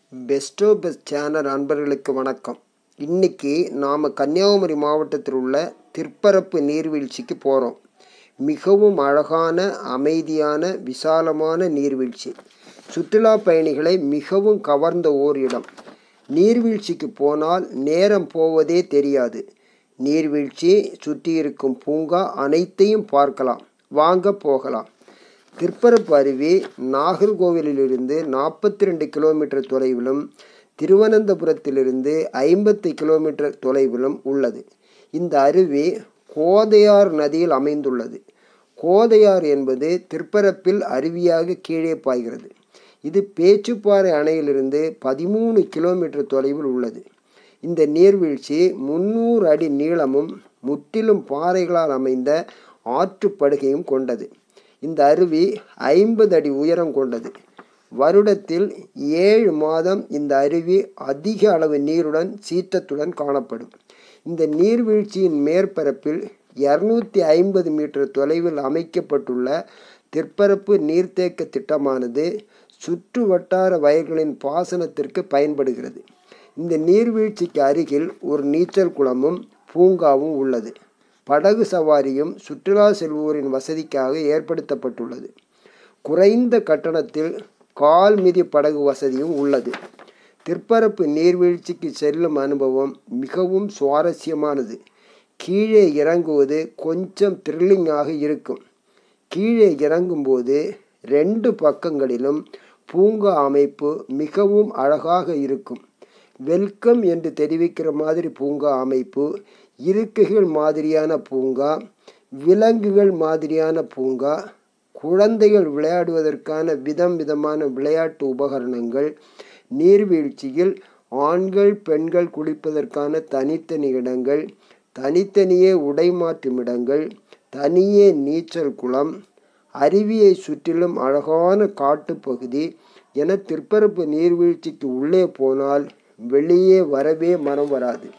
Bairstow best channel அன்பர்களுக்கு வணக்கம் இன்னைக்கு நாம் கன்னியாகுமரி மாவட்டத்தில் உள்ள திற்பரப்பு நீர்வீழ்ச்சிக்கு போகிறோம் மிகவும் அழகான அமைதியான விசாலமான நீர்வீழ்ச்சி சுற்றுலா பயணிகளை மிகவும் கவர்ந்த ஓர் இடம் நீர்வீழ்ச்சிக்கு போனால் நேரம் போவதே தெரியாது நீர்வீழ்ச்சி சுற்றி இருக்கும் பூங்கா அனைத்தையும் பார்க்கலாம் வாங்க போகலாம் திருப்பரப்பு அருவி நாகர்கோவிலிலிருந்து நாற்பத்தி ரெண்டு கிலோமீட்டர் தொலைவிலும் திருவனந்தபுரத்திலிருந்து ஐம்பத்து கிலோமீட்டர் தொலைவிலும் உள்ளது இந்த அருவி கோதையார் நதியில் அமைந்துள்ளது கோதையார் என்பது திருப்பரப்பில் அருவியாக கீழே பாய்கிறது இது பேச்சுப்பாறை அணையிலிருந்து பதிமூணு கிலோமீட்டர் தொலைவில் உள்ளது இந்த நீர்வீழ்ச்சி முன்னூறு அடி நீளமும் முற்றிலும் பாறைகளால் அமைந்த ஆற்றுப்படுகையும் கொண்டது இந்த அருவி ஐம்பது அடி உயரம் கொண்டது வருடத்தில் ஏழு மாதம் இந்த அருவி அதிக அளவு நீருடன் சீற்றத்துடன் காணப்படும் இந்த நீர்வீழ்ச்சியின் மேற்பரப்பில் இரநூத்தி ஐம்பது மீட்டர் தொலைவில் அமைக்கப்பட்டுள்ள திற்பரப்பு நீர்த்தேக்க திட்டமானது சுற்று வட்டார வயல்களின் பாசனத்திற்கு பயன்படுகிறது இந்த நீர்வீழ்ச்சிக்கு அருகில் ஒரு நீச்சல் குளமும் பூங்காவும் உள்ளது படகு சவாரியும் சுற்றுலா செல்வோரின் வசதிக்காக ஏற்படுத்தப்பட்டுள்ளது குறைந்த கட்டணத்தில் கால் மிதி படகு வசதியும் உள்ளது திற்பரப்பு நீர்வீழ்ச்சிக்கு செல்லும் அனுபவம் மிகவும் சுவாரஸ்யமானது கீழே இறங்குவது கொஞ்சம் த்ரில்லிங்காக இருக்கும் கீழே இறங்கும்போது ரெண்டு பக்கங்களிலும் பூங்கா அமைப்பு மிகவும் அழகாக இருக்கும் வெல்கம் என்று தெரிவிக்கிற மாதிரி பூங்கா அமைப்பு இருக்கைகள் மாதிரியான பூங்கா விலங்குகள் மாதிரியான பூங்கா குழந்தைகள் விளையாடுவதற்கான விதம் விதமான விளையாட்டு உபகரணங்கள் நீர்வீழ்ச்சியில் ஆண்கள் பெண்கள் குளிப்பதற்கான தனித்தனி இடங்கள் தனித்தனியே உடை மாற்றும் இடங்கள் தனியே நீச்சல் குளம் அருவியை சுற்றிலும் அழகான காட்டுப்பகுதி என திருப்பரப்பு நீர்வீழ்ச்சிக்கு உள்ளே போனால் வெளியே வரவே மனம் வராது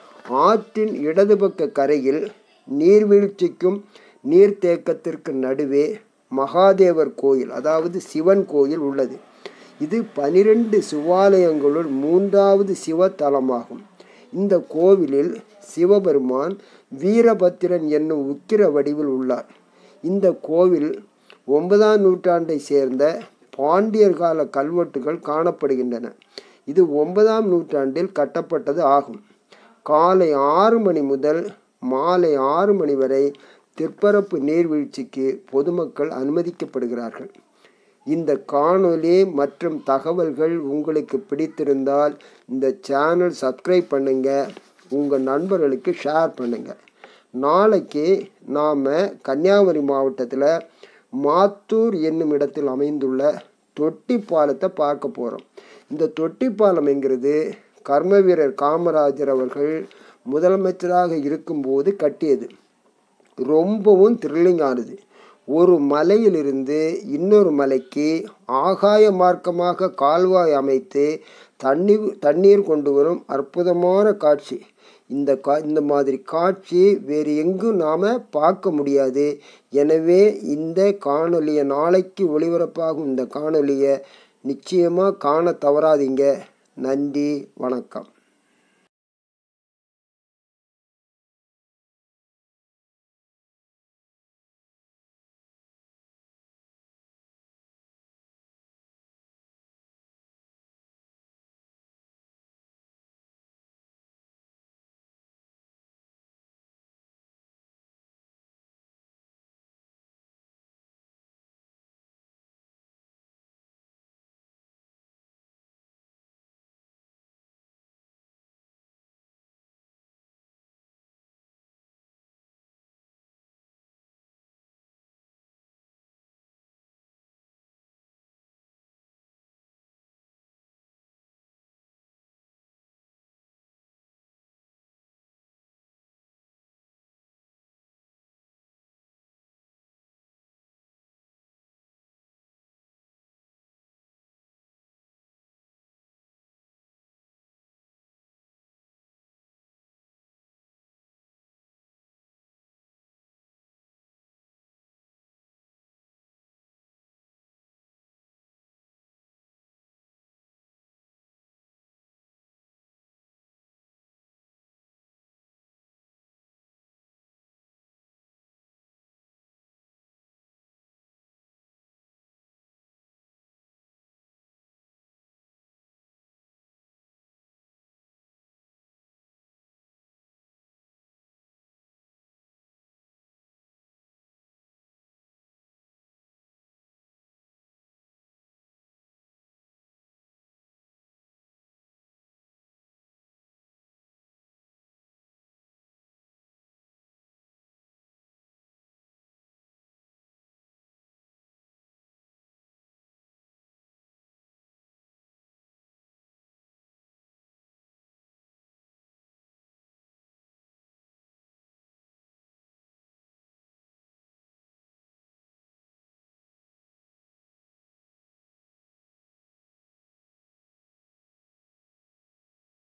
ஆற்றின் இடது பக்க கரையில் நீர்வீழ்ச்சிக்கும் நீர்த்தேக்கத்திற்கு நடுவே மகாதேவர் கோயில் அதாவது சிவன் கோயில் உள்ளது இது பனிரெண்டு சிவாலயங்களுள் மூன்றாவது சிவத்தலமாகும் இந்த கோவிலில் சிவபெருமான் வீரபத்திரன் என்னும் உக்கிர வடிவில் உள்ளார் இந்த கோவில் ஒன்பதாம் நூற்றாண்டை சேர்ந்த பாண்டியர் கால கல்வெட்டுகள் காணப்படுகின்றன இது ஒன்பதாம் நூற்றாண்டில் கட்டப்பட்டது ஆகும் காலை ஆறு மணி முதல் மாலை ஆறு மணி வரை திற்பரப்பு நீர்வீழ்ச்சிக்கு பொதுமக்கள் அனுமதிக்கப்படுகிறார்கள் இந்த காணொலி மற்றும் தகவல்கள் உங்களுக்கு பிடித்திருந்தால் இந்த சேனல் சப்ஸ்கிரைப் பண்ணுங்க உங்கள் நண்பர்களுக்கு ஷேர் பண்ணுங்க நாளைக்கு நாம் கன்னியாகுமரி மாவட்டத்தில் மாத்தூர் என்னும் இடத்தில் அமைந்துள்ள தொட்டி பாலத்தை பார்க்க போகிறோம் இந்த தொட்டி பாலம் என்கிறது கர்ம வீரர் காமராஜர் அவர்கள் முதலமைச்சராக இருக்கும்போது கட்டியது ரொம்பவும் த்ரில்லிங்கானது ஒரு மலையிலிருந்து இன்னொரு மலைக்கு ஆகாய மார்க்கமாக கால்வாய் அமைத்து தண்ணீர் தண்ணீர் கொண்டு வரும் அற்புதமான காட்சி இந்த கா இந்த மாதிரி காட்சி வேறு எங்கும் நாம் பார்க்க முடியாது எனவே இந்த காணொலியை நாளைக்கு ஒளிபரப்பாகும் இந்த காணொலியை நிச்சயமாக காண தவறாதீங்க நன்றி வணக்கம்